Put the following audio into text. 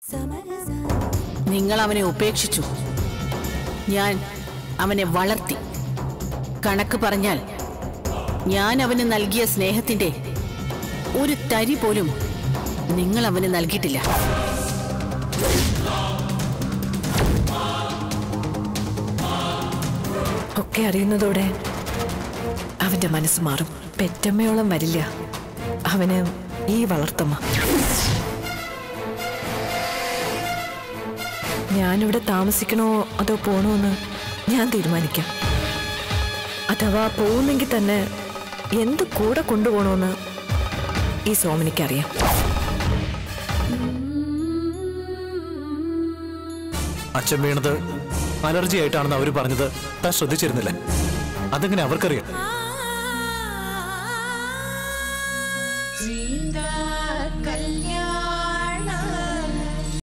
നിങ്ങൾ അവനെ ഉപേക്ഷിച്ചു ഞാൻ അവനെ വളർത്തി കണക്ക് പറഞ്ഞാൽ ഞാൻ അവന് നൽകിയ സ്നേഹത്തിന്റെ ഒരു തരി പോലും നിങ്ങൾ അവന് നൽകിയിട്ടില്ല ഒക്കെ അറിയുന്നതോടെ അവന്റെ മനസ്സ് മാറും പെറ്റമ്മയോളം വരില്ല അവന് ഈ വളർത്തമ്മ ഞാനിവിടെ താമസിക്കണോ അതോ പോണോ എന്ന് ഞാൻ തീരുമാനിക്കാം അഥവാ പോകുന്നെങ്കിൽ തന്നെ എന്ത് കൂടെ കൊണ്ടുപോകണമെന്ന് ഈ സോമനിക്കറിയാം അച്ഛൻ വീണത് അലർജി ആയിട്ടാണെന്ന് അവർ പറഞ്ഞത് താൻ ശ്രദ്ധിച്ചിരുന്നില്ല അതെങ്ങനെ അവർക്കറിയാം